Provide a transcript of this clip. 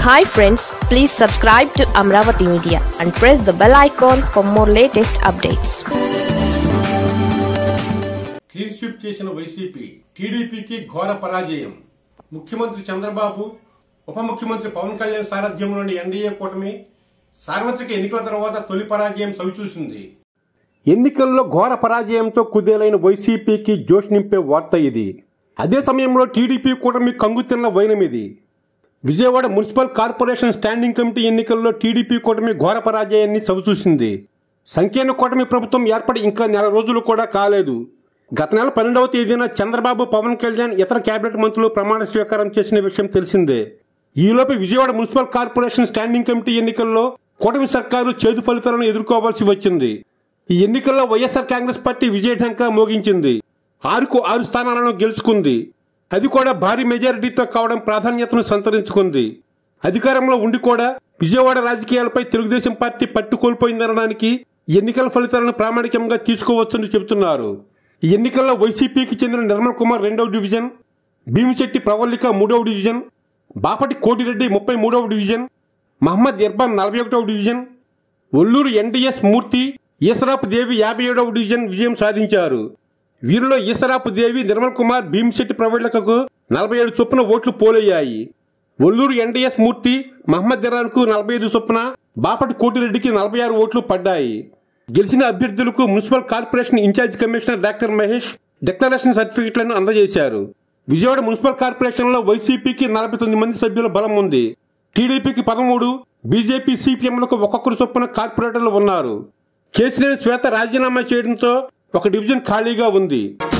hi friends please subscribe to Amaravati media and press the bell icon for more latest updates clean sweep చేసిన YCP టీడీపీకి ఘోర పరాజయం ముఖ్యమంత్రి చంద్రబాబు ఉప ముఖ్యమంత్రి పవన్ కళ్యాణ్ సారథ్యంలోని ఎన్డీఏ కూటమి సార్వత్రిక ఎన్నికల తర్వాత తొలి పరాజయం చవిచూసింది ఎన్నికల్లో ఘోర పరాజయంతో కుదేలైన వైసీపీకి జోష్ నింపే వార్త ఇది అదే సమయంలో టీడీపీ కూటమి కంగుతిన్న వైనం ఇది Vijayawada municipal corporation standing committee ఎన్నికల్లో టీడీపీ కూటమి ఘోర పరాజయాన్ని చవిచూసింది సంకీర్ణ కూటమి ప్రభుత్వం ఏర్పడి ఇంకా నెల రోజులు కూడా కాలేదు గత నెల పన్నెండవ తేదీన చంద్రబాబు పవన్ కళ్యాణ్ ఇతర కేబినెట్ మంత్రులు ప్రమాణ స్వీకారం చేసిన విషయం తెలిసిందే ఈలోపు Vijayawada municipal corporation standing committee ఎన్నికల్లో కూటమి సర్కారు చేదు ఫలితాలను ఎదుర్కోవాల్సి వచ్చింది ఈ ఎన్నికల్లో వైఎస్ఆర్ కాంగ్రెస్ పార్టీ విజయఢంకా మోగించింది ఆరుకు ఆరు స్థానాలను గెలుచుకుంది అది కూడా భారీ మెజారిటీతో కావడం ప్రాధాన్యతను సంతరించుకుంది అధికారంలో ఉండి కూడా విజయవాడ రాజకీయాలపై తెలుగుదేశం పార్టీ పట్టు కోల్పోయిందనడానికి ఈ ఎన్నికల ఫలితాలను ప్రామాణికంగా తీసుకోవచ్చని చెబుతున్నారు ఈ ఎన్నికల్లో వైసీపీకి చెందిన నిర్మల్ కుమార్ రెండవ డివిజన్ భీమిశెట్టి ప్రవల్లిక మూడవ డివిజన్ బాపటి కోటిరెడ్డి ముప్పై మూడవ డివిజన్ మహమ్మద్ ఇర్బాన్ నలభై ఒకటవ డివిజన్ ఒల్లూరు ఎన్డీఎస్ మూర్తి ఈసరాపు దేవి యాభై ఏడవ డివిజన్ విజయం సాధించారు వీరిలో ఈసరాపు దేవి నిర్మల్ కుమార్ భీమిశెట్టి ప్రవీణలకు నలభై ఏడు చొప్పున ఓట్లు పోలయ్యాయి ఒల్లూరు ఎన్డీఎస్ మూర్తి మహమ్మద్ ఇరాన్కు నలభై ఐదు చొప్పున బాపటి కోటిరెడ్డికి నలభై ఆరు ఓట్లు పడ్డాయి గెలిచిన అభ్యర్థులకు municipal corporation in charge commissioner doctor Mahesh declaration సర్టిఫికెట్లను అందజేశారు విజయవాడ మున్సిపల్ కార్పొరేషన్లో వైసీపీకి నలభై తొమ్మిది మంది సభ్యుల బలం ఉంది టీడీపీకి పదమూడు బీజేపీ సిపిఎంలకు ఒక్కొక్కరు చొప్పున కార్పొరేటర్లు ఉన్నారు కేసీఆర్ శ్వేత రాజీనామా చేయడంతో ఒక డివిజన్ ఖాళీగా ఉంది